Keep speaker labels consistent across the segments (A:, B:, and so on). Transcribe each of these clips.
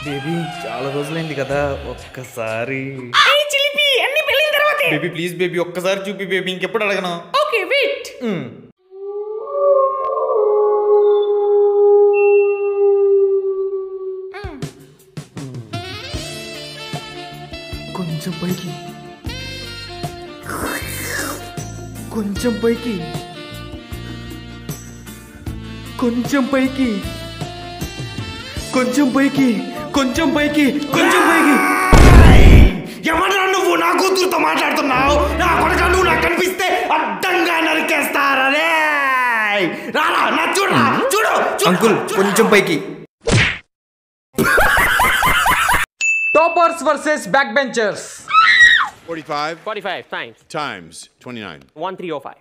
A: Baby చాలా రోజులైంది కదా ఒక్కసారి
B: ఏయ్ చిలిపి అన్ని పెళ్ళిన తర్వాతే
A: బేబీ ప్లీజ్ బేబీ ఒక్కసారి చూపి బేబీ ఇంకెప్పుడు అడగను
B: ఓకే వెయిట్
A: మ్. కొంచెం పైకి కొంచెం పైకి కొంచెం పైకి కొంచెం పైకి కొంచెం పైకి కొంచెం పైకి
B: ఎవరా నువ్వు నా కూతురుతో మాట్లాడుతున్నావు నా కొడుక నువ్వు నాకు కనిపిస్తే అడ్డంగా నరికేస్తారా రే రారా నా చూడరా చూడు చూడు,
A: అంకుల్
B: చూడు.
A: కొంచెం పైకి
C: toppers versus back benchers
D: 45
E: 45 times
D: times 29.
E: 1305.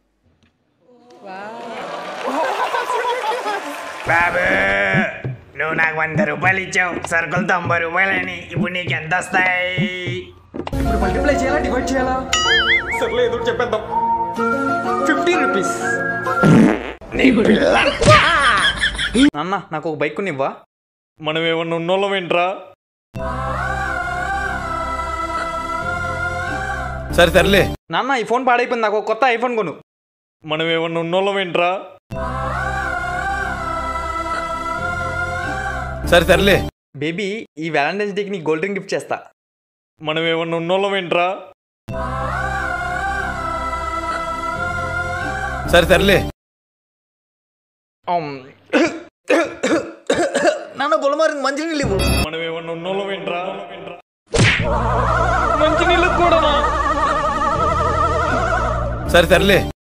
B: బాబు నువ్వు నాకు వంద రూపాయలు ఇచ్చావు సరుకులు తొంభై రూపాయలని ఇప్పుడు నీకు ఎంత వస్తాయి
C: ఇప్పుడు మల్టిప్లై చేయాలా డివైడ్ చేయాలా సర్లే ఏదో ఒకటి చెప్పేద్దాం ఫిఫ్టీ రూపీస్ నాన్న నాకు ఒక బైక్ కొనివ్వా మనం ఏమన్నా ఉన్నోళ్ళం ఏంట్రా
A: సరే సర్లే
C: నాన్న ఈ ఫోన్ పాడైపోయింది నాకు ఒక కొత్త ఐఫోన్ కొను మనం ఏమన్నా ఉన్నోళ్ళం ఏంట్రా
A: సరే సర్లే
C: బేబీ ఈ వ్యాలంటైన్స్ డేకి నీకు గోల్డ్ రింగ్ గిఫ్ట్ చేస్తా మనం ఏమన్నా ఉన్నోళ్ళం ఏంట్రా
A: సరే సర్లే
C: నాన్న బొలమారి మంచి నీళ్ళు ఇవ్వు మనం ఏమన్నా ఉన్నోళ్ళం ఏంట్రా మంచి నీళ్ళు కూడా
A: సరే సర్లే